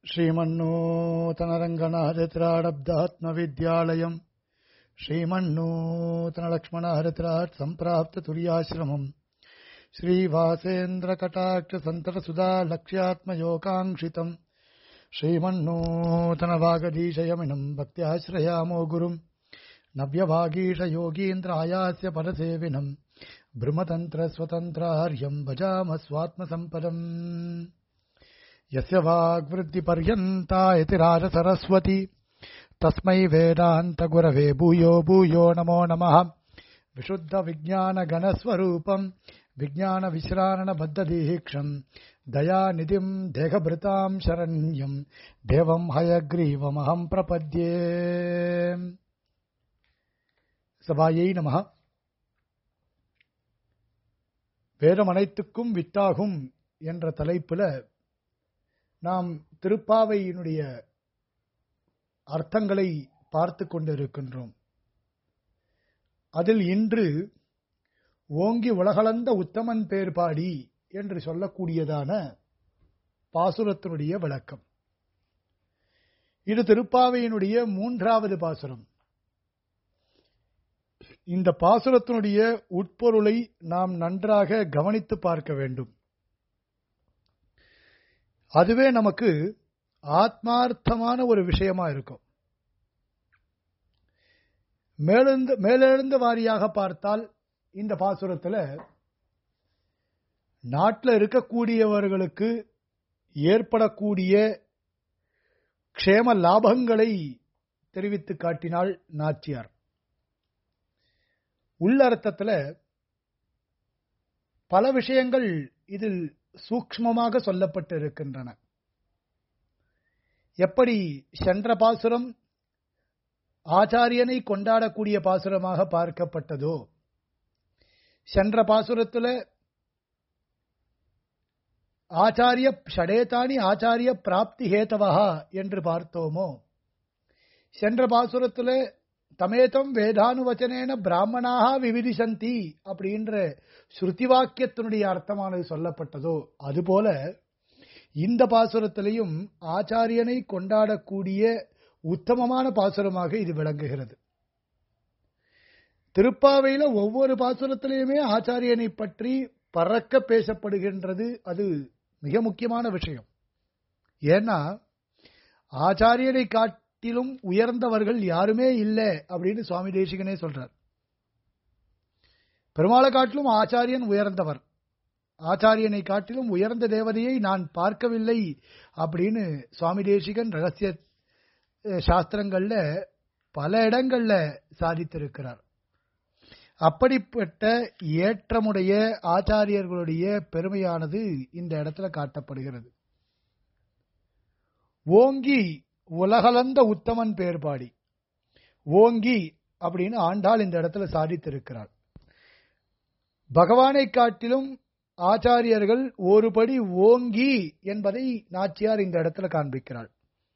श्रीमन्नूतनरङ्गनाहरित्राडब्दात्मविद्यालयम् श्रीमन्नूतनलक्ष्मणहरित्राट् सम्प्राप्ततुर्याश्रमम् श्रीवासेन्द्रकटाक्षसन्ततसुधा लक्ष्यात्मयोगाङ्क्षितम् श्रीमन्नूतनवागदीशयमिनम् भक्त्याश्रयामो गुरुम् नव्यभागीशयोगीन्द्र आयास्य परसेविनम् ब्रह्मतन्त्रस्वतन्त्रार्यम् भजामः स्वात्मसम्पदम् यस्य वाग्वृद्धिपर्यन्ता यतिराजसरस्वती तस्मै वेदान्तगुरवे भूयो भूयो नमो नमः विशुद्धविज्ञानगणस्वरूपम् विज्ञानविश्रारणबद्धदीक्षम् दयानिधिम् देहभृताम् शरण्यम् देवम् हयग्रीवमहम् प्रपद्ये சபாயை நம வேதம் அனைத்துக்கும் வித்தாகும் என்ற தலைப்புல நாம் திருப்பாவையினுடைய அர்த்தங்களை பார்த்து கொண்டிருக்கின்றோம் அதில் இன்று ஓங்கி உலகளந்த உத்தமன் பேர் பாடி என்று சொல்லக்கூடியதான பாசுரத்தினுடைய விளக்கம் இது திருப்பாவையினுடைய மூன்றாவது பாசுரம் இந்த பாசுரத்தினுடைய உட்பொருளை நாம் நன்றாக கவனித்து பார்க்க வேண்டும் அதுவே நமக்கு ஆத்மார்த்தமான ஒரு விஷயமா இருக்கும் மேலெழுந்து மேலெழுந்த வாரியாக பார்த்தால் இந்த பாசுரத்தில் நாட்டில் இருக்கக்கூடியவர்களுக்கு ஏற்படக்கூடிய க்ஷேம லாபங்களை தெரிவித்து காட்டினாள் நாச்சியார் உள்ளர்த்தத்தில் பல விஷயங்கள் இதில் சூக்மமாக சொல்லப்பட்டு இருக்கின்றன எப்படி சென்ற பாசுரம் ஆச்சாரியனை கொண்டாடக்கூடிய பாசுரமாக பார்க்கப்பட்டதோ சென்ற பாசுரத்தில் ஆச்சாரிய ஷடேதானி ஆச்சாரிய பிராப்தி ஹேத்தவா என்று பார்த்தோமோ சென்ற பாசுரத்தில் தமேதம் வேதானுவச்சனேன பிராமணாக விவிதிசந்தி அப்படின்ற ஸ்ருதி வாக்கியத்தினுடைய அர்த்தமானது சொல்லப்பட்டதோ அதுபோல இந்த பாசுரத்திலையும் ஆச்சாரியனை கொண்டாடக்கூடிய உத்தமமான பாசுரமாக இது விளங்குகிறது திருப்பாவையில ஒவ்வொரு பாசுரத்திலையுமே ஆச்சாரியனை பற்றி பறக்க பேசப்படுகின்றது அது மிக முக்கியமான விஷயம் ஏன்னா ஆச்சாரியனை காட்டி காட்டிலும் உயர்ந்தவர்கள் யாருமே இல்லை அப்படின்னு சுவாமி தேசிகனே சொல்றார் பெருமாளை காட்டிலும் ஆச்சாரியன் உயர்ந்தவர் ஆச்சாரியனை காட்டிலும் உயர்ந்த தேவதையை நான் பார்க்கவில்லை அப்படின்னு சுவாமி தேசிகன் ரகசிய சாஸ்திரங்கள்ல பல இடங்கள்ல சாதித்திருக்கிறார் அப்படிப்பட்ட ஏற்றமுடைய ஆச்சாரியர்களுடைய பெருமையானது இந்த இடத்துல காட்டப்படுகிறது ஓங்கி உலகளந்த உத்தமன் பேர் பாடி ஓங்கி அப்படின்னு ஆண்டாள் இந்த இடத்துல சாதித்திருக்கிறார் பகவானை காட்டிலும் ஆச்சாரியர்கள் ஒருபடி ஓங்கி என்பதை நாச்சியார் இந்த இடத்துல காண்பிக்கிறாள்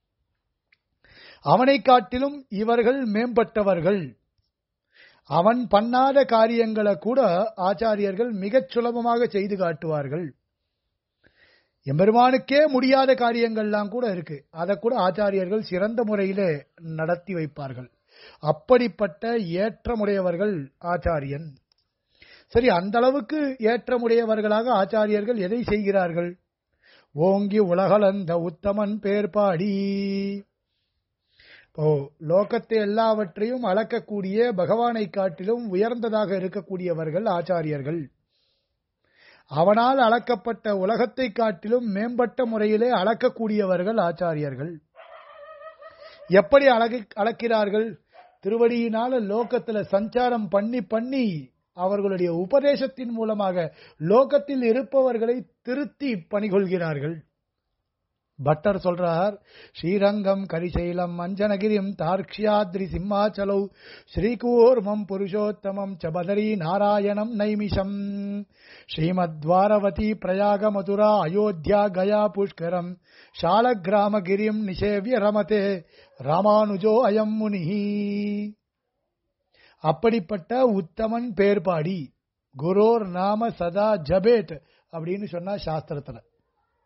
அவனை காட்டிலும் இவர்கள் மேம்பட்டவர்கள் அவன் பண்ணாத காரியங்களை கூட ஆச்சாரியர்கள் மிகச் சுலபமாக செய்து காட்டுவார்கள் எம்பெருமானுக்கே முடியாத காரியங்கள்லாம் கூட இருக்கு அதை கூட ஆச்சாரியர்கள் சிறந்த முறையில நடத்தி வைப்பார்கள் அப்படிப்பட்ட ஏற்றமுடையவர்கள் ஆச்சாரியன் சரி அந்த அளவுக்கு ஏற்றமுடையவர்களாக ஆச்சாரியர்கள் எதை செய்கிறார்கள் ஓங்கி உலகளந்த உத்தமன் பேர் பாடி இப்போ லோகத்தை எல்லாவற்றையும் அளக்கக்கூடிய பகவானை காட்டிலும் உயர்ந்ததாக இருக்கக்கூடியவர்கள் ஆச்சாரியர்கள் அவனால் அளக்கப்பட்ட உலகத்தை காட்டிலும் மேம்பட்ட முறையிலே அளக்கக்கூடியவர்கள் ஆச்சாரியர்கள் எப்படி அழகு அளக்கிறார்கள் திருவடியினால லோகத்துல சஞ்சாரம் பண்ணி பண்ணி அவர்களுடைய உபதேசத்தின் மூலமாக லோகத்தில் இருப்பவர்களை திருத்தி பணிகொள்கிறார்கள் பட்டர் சொல்றார் ஸ்ரீரங்கம் கரிசைலம் அஞ்சனகிரிம் தார்க்ஷியாத்ரி சிம்மாச்சலௌ ஸ்ரீகூர்மம் புருஷோத்தமம் சபதரி நாராயணம் நைமிஷம் ஸ்ரீமத்வாரவதி பிரயாக மதுரா அயோத்தியா கயா புஷ்கரம் ஷாலகிராமகிரிம் நிஷேவிய ரமதே ராமானுஜோ அயம் முனிஹி அப்படிப்பட்ட உத்தமன் பேர் பாடி குரோர் நாம சதா ஜபேட் அப்படின்னு சொன்னா சாஸ்திரத்துல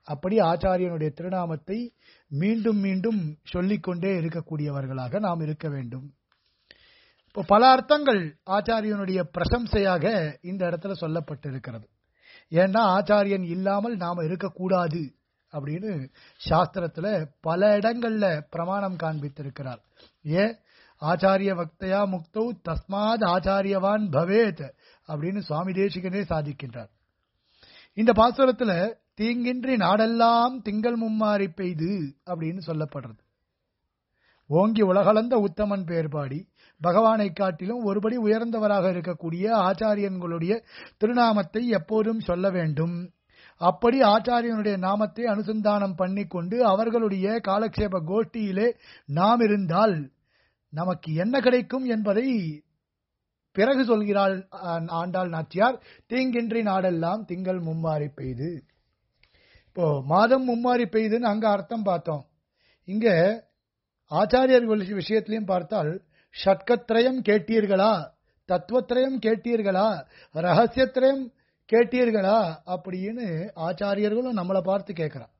அப்படி ஆச்சாரியனுடைய திருநாமத்தை மீண்டும் மீண்டும் சொல்லிக்கொண்டே இருக்கக்கூடியவர்களாக நாம் இருக்க வேண்டும் இப்போ பல அர்த்தங்கள் ஆச்சாரியனுடைய பிரசம்சையாக இந்த இடத்துல சொல்லப்பட்டிருக்கிறது ஏன்னா ஆச்சாரியன் இல்லாமல் நாம இருக்கக்கூடாது அப்படின்னு சாஸ்திரத்துல பல இடங்கள்ல பிரமாணம் காண்பித்திருக்கிறார் ஏன் ஆச்சாரிய பக்தையா முக்தௌ தஸ்மாத் ஆச்சாரியவான் பவேத் அப்படின்னு சுவாமி தேசிகனே சாதிக்கின்றார் இந்த பாசுரத்துல தீங்கின்றி நாடெல்லாம் திங்கள் மும்மாறி பெய்து அப்படின்னு சொல்லப்படுறது ஓங்கி உலகளந்த உத்தமன் பேர் பாடி பகவானை காட்டிலும் ஒருபடி உயர்ந்தவராக இருக்கக்கூடிய ஆச்சாரியன்களுடைய திருநாமத்தை எப்போதும் சொல்ல வேண்டும் அப்படி ஆச்சாரியனுடைய நாமத்தை அனுசந்தானம் பண்ணிக்கொண்டு அவர்களுடைய காலக்ஷேப கோஷ்டியிலே நாம் இருந்தால் நமக்கு என்ன கிடைக்கும் என்பதை பிறகு சொல்கிறாள் ஆண்டாள் நாச்சியார் தீங்கின்றி நாடெல்லாம் திங்கள் மும்மாறி பெய்து இப்போ மாதம் மும்மாறி பெய்துன்னு அங்க அர்த்தம் பார்த்தோம் இங்க ஆச்சாரியர்கள் விஷயத்திலையும் பார்த்தால் ஷட்கத்ரயம் கேட்டீர்களா தத்துவத்திரயம் கேட்டீர்களா ரகசியத்திரயம் கேட்டீர்களா அப்படின்னு ஆச்சாரியர்களும் நம்மளை பார்த்து கேட்கிறான்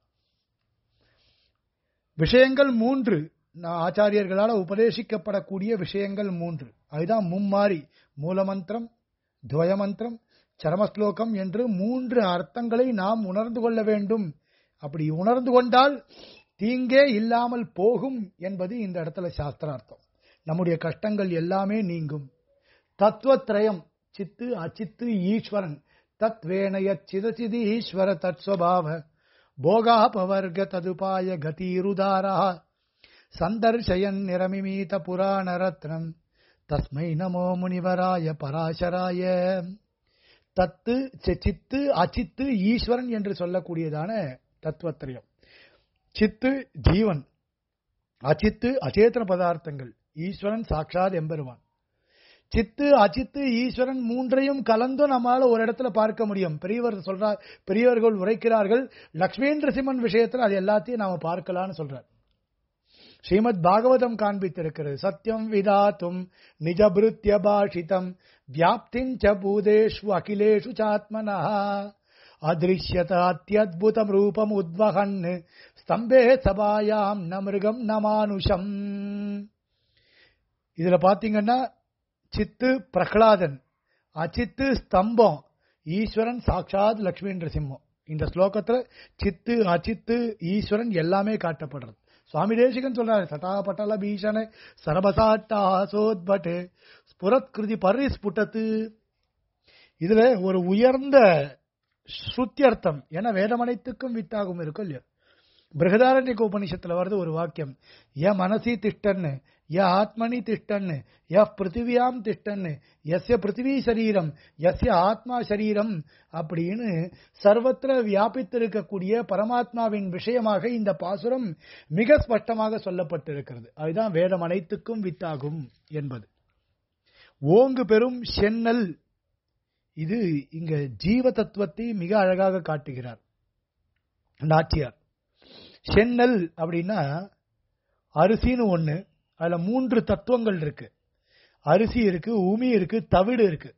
விஷயங்கள் மூன்று ஆச்சாரியர்களால் உபதேசிக்கப்படக்கூடிய விஷயங்கள் மூன்று அதுதான் மும்மாறி மூலமந்திரம் துவயமந்திரம் சரமஸ்லோகம் என்று மூன்று அர்த்தங்களை நாம் உணர்ந்து கொள்ள வேண்டும் அப்படி உணர்ந்து கொண்டால் தீங்கே இல்லாமல் போகும் என்பது இந்த இடத்துல சாஸ்திரார்த்தம் நம்முடைய கஷ்டங்கள் எல்லாமே நீங்கும் தத்துவத்திரயம் சித்து அச்சித்து ஈஸ்வரன் தத்வேனய சிதச்சிதி ஈஸ்வர தத்ஸ்வபாவ போகாபவர்க ததுபாய கதீருதாரா சந்தர்ஷயன் நிரமிமீத புராண ரத்னம் தஸ்மை நமோ முனிவராய பராசராய தத்து சித்து அச்சித்து ஈஸ்வரன் என்று சொல்லக்கூடியதான தத்துவத்திரயம் சித்து ஜீவன் அச்சித்து அச்சேதன பதார்த்தங்கள் ஈஸ்வரன் சாட்சாத் எம்பெருமான் சித்து அச்சித்து ஈஸ்வரன் மூன்றையும் கலந்து நம்மால ஒரு இடத்துல பார்க்க முடியும் பெரியவர் சொல்றார் பெரியவர்கள் உரைக்கிறார்கள் லக்ஷ்மீந்திர சிம்மன் விஷயத்துல அது எல்லாத்தையும் நாம பார்க்கலாம்னு சொல்றார் ஸ்ரீமத் பாகவதம் காண்பித்திருக்கிறது சத்தியம் விதாத்தும் நிஜபிருத்திய பாஷிதம் வியாப்திஞ்ச பூதேஷு அகிலேஷு சாத்மனா அதிருஷ்யத அத்தியுதம் ரூபம் உத்வகன் ஸ்தம்பே சபாயாம் ந மிருகம் ந மானுஷம் இதுல பாத்தீங்கன்னா சித்து பிரகலாதன் அச்சித்து ஸ்தம்பம் ஈஸ்வரன் சாட்சாத் லட்சுமி நரசிம்மம் இந்த ஸ்லோகத்துல சித்து அச்சித்து ஈஸ்வரன் எல்லாமே காட்டப்படுறது சுவாமி தேசிகன் சொல்றாரு சட்டாபட்டல பீஷண சரபசாட்டாசோத்பட் ஸ்புரத்கிருதி பரிஸ்புட்டத்து இதுல ஒரு உயர்ந்த ஸ்ருத்தியர்த்தம் ஏன்னா வேதமனைத்துக்கும் வித்தாகும் இருக்கும் இல்லையா பிருகதாரண்யக உபனிஷத்துல வருது ஒரு வாக்கியம் ய மனசி திஷ்டன்னு ய ஆத்மனி திஷ்டன்னு ய பிருத்திவியாம் திஷ்டன்னு எஸ்ய பிருத்திவி சரீரம் எஸ்ய ஆத்மா சரீரம் அப்படின்னு சர்வத்திர வியாபித்திருக்கக்கூடிய பரமாத்மாவின் விஷயமாக இந்த பாசுரம் மிக ஸ்பஷ்டமாக சொல்லப்பட்டிருக்கிறது அதுதான் வேதம் அனைத்துக்கும் வித்தாகும் என்பது ஓங்கு பெரும் சென்னல் இது இங்க ஜீவ தத்துவத்தை மிக அழகாக காட்டுகிறார் நாச்சியார் சென்னல் அப்படின்னா அரிசின்னு ஒண்ணு அதுல மூன்று தத்துவங்கள் இருக்கு அரிசி இருக்கு உமி இருக்கு தவிடு இருக்கு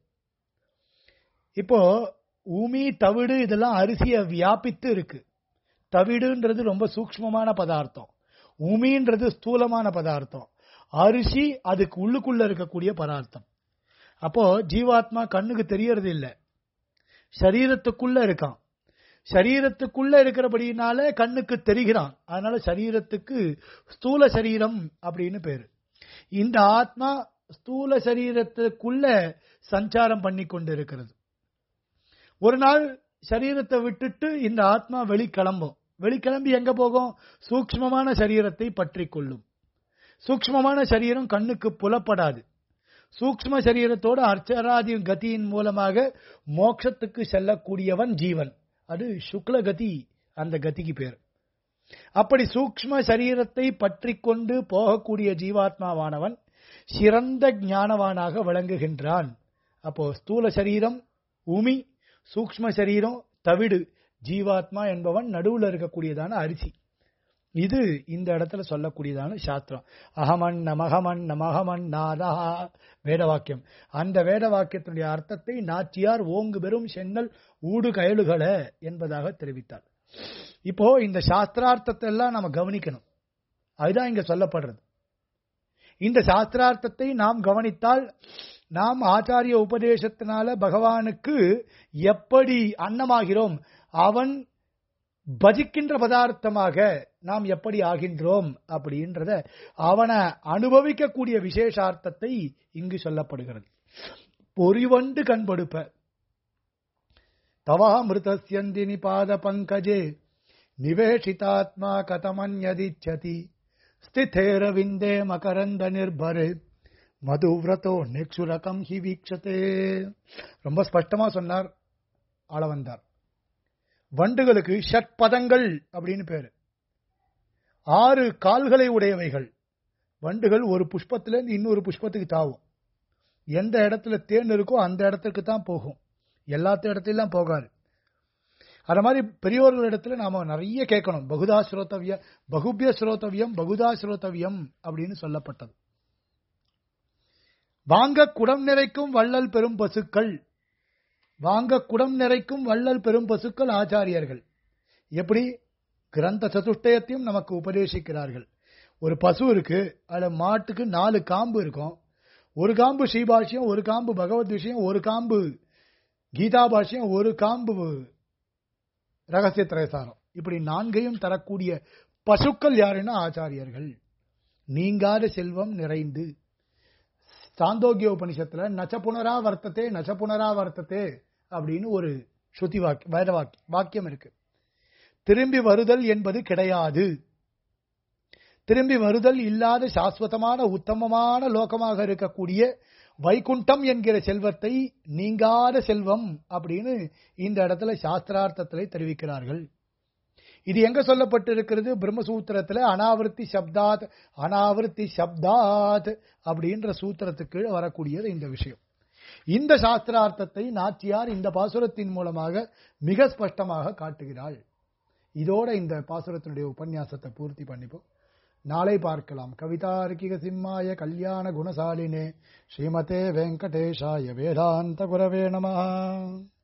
இப்போ உமி தவிடு இதெல்லாம் அரிசியை வியாபித்து இருக்கு தவிடுன்றது ரொம்ப சூக்மமான பதார்த்தம் உமின்றது ஸ்தூலமான பதார்த்தம் அரிசி அதுக்கு உள்ளுக்குள்ள இருக்கக்கூடிய பதார்த்தம் அப்போ ஜீவாத்மா கண்ணுக்கு தெரியறது இல்லை சரீரத்துக்குள்ள இருக்கான் சரீரத்துக்குள்ள இருக்கிறபடினால கண்ணுக்கு தெரிகிறான் அதனால சரீரத்துக்கு ஸ்தூல சரீரம் அப்படின்னு பேரு இந்த ஆத்மா ஸ்தூல சரீரத்துக்குள்ள சஞ்சாரம் பண்ணி கொண்டு இருக்கிறது ஒரு நாள் சரீரத்தை விட்டுட்டு இந்த ஆத்மா வெளிக்கிளம்பும் வெளிக்கிளம்பி எங்க போகும் சூக்மமான சரீரத்தை பற்றி கொள்ளும் சூக்மமான சரீரம் கண்ணுக்கு புலப்படாது சூக்ம சரீரத்தோட அர்ச்சராதி கதியின் மூலமாக மோட்சத்துக்கு செல்லக்கூடியவன் ஜீவன் அது சுக்ல கதி அந்த கதிக்கு பேர் அப்படி சூக்ம சரீரத்தை பற்றி கொண்டு போகக்கூடிய ஜீவாத்மாவானவன் சிறந்த ஞானவானாக விளங்குகின்றான் அப்போ ஸ்தூல சரீரம் உமி சூக்ம சரீரம் தவிடு ஜீவாத்மா என்பவன் நடுவில் இருக்கக்கூடியதான அரிசி இது இந்த இடத்துல சொல்லக்கூடியதான சாஸ்திரம் அகமன் நமகமன் நமகமன் நாதா வேத வாக்கியம் அந்த வேத வாக்கியத்தினுடைய அர்த்தத்தை நாச்சியார் ஓங்கு பெறும் சென்னல் ஊடு கயலுகள என்பதாக தெரிவித்தார் இப்போ இந்த சாஸ்திரார்த்தத்தை எல்லாம் நம்ம கவனிக்கணும் அதுதான் இங்க சொல்லப்படுறது இந்த சாஸ்திரார்த்தத்தை நாம் கவனித்தால் நாம் ஆச்சாரிய உபதேசத்தினால பகவானுக்கு எப்படி அன்னமாகிறோம் அவன் பஜிக்கின்ற பதார்த்தமாக நாம் எப்படி ஆகின்றோம் அப்படின்றத அவனை அனுபவிக்கக்கூடிய விசேஷார்த்தத்தை இங்கு சொல்லப்படுகிறது பொறிவண்டு கண்படுப்ப தவா மிருதஸ்யந்தினி பாத பங்கஜே நிவேஷிதாத்மா கதமன்யதிச்சதி ஸ்திதேரவிந்தே மகரந்த நிர்பரே மதுவிரதோ நெக்ஷுரகம் ஹி வீக்ஷதே ரொம்ப ஸ்பஷ்டமா சொன்னார் ஆள வந்தார் வண்டுகளுக்கு ஷட்பதங்கள் அப்படின்னு பேரு ஆறு கால்களை உடையவைகள் வண்டுகள் ஒரு புஷ்பத்திலிருந்து இன்னொரு புஷ்பத்துக்கு தாவும் எந்த இடத்துல தேன் இருக்கோ அந்த இடத்துக்கு தான் போகும் எல்லாத்த இடத்துலாம் போகாது அது மாதிரி பெரியோர்கள் இடத்துல நாம நிறைய கேட்கணும் பகுதா ஸ்ரோதவிய பகுபிய ஸ்ரோதவியம் பகுதா ஸ்ரோதவியம் அப்படின்னு சொல்லப்பட்டது வாங்க குடம் நிறைக்கும் வள்ளல் பெரும் பசுக்கள் வாங்க குடம் நிறைக்கும் வள்ளல் பெரும் பசுக்கள் ஆச்சாரியர்கள் எப்படி கிரந்த சதுஷ்டயத்தையும் நமக்கு உபதேசிக்கிறார்கள் ஒரு பசு இருக்கு அதுல மாட்டுக்கு நாலு காம்பு இருக்கும் ஒரு காம்பு ஸ்ரீபாஷ்யம் ஒரு காம்பு பகவத் விஷயம் ஒரு காம்பு கீதா பாஷ்யம் ஒரு காம்பு ரகசிய திரைசாரம் இப்படி நான்கையும் தரக்கூடிய பசுக்கள் யாருன்னா ஆச்சாரியர்கள் நீங்காத செல்வம் நிறைந்து சாந்தோக்கிய உபனிஷத்துல நச்ச புனரா வர்த்தத்தே நச்ச புனரா வர்த்தத்தே அப்படின்னு ஒரு ஸ்ருதி வாக்கியம் வேத வாக்கியம் வாக்கியம் இருக்கு திரும்பி வருதல் என்பது கிடையாது திரும்பி வருதல் இல்லாத சாஸ்வதமான உத்தமமான லோகமாக இருக்கக்கூடிய வைகுண்டம் என்கிற செல்வத்தை நீங்காத செல்வம் அப்படின்னு இந்த இடத்துல சாஸ்திரார்த்தத்திலே தெரிவிக்கிறார்கள் இது எங்க சொல்லப்பட்டு இருக்கிறது பிரம்மசூத்திரத்துல அனாவிருத்தி சப்தாத் அனாவிருத்தி சப்தாத் அப்படின்ற சூத்திரத்துக்கு வரக்கூடியது இந்த விஷயம் இந்த சாஸ்திரார்த்தத்தை நாச்சியார் இந்த பாசுரத்தின் மூலமாக மிக ஸ்பஷ்டமாக காட்டுகிறாள் இதோட இந்த பாசுரத்தினுடைய உபன்யாசத்தை பூர்த்தி பண்ணிப்போம் நாளை பார்க்கலாம் கவிதார்க்கிக சிம்மாய கல்யாண குணசாலினே ஸ்ரீமதே வெங்கடேஷாய வேதாந்த குரவே நம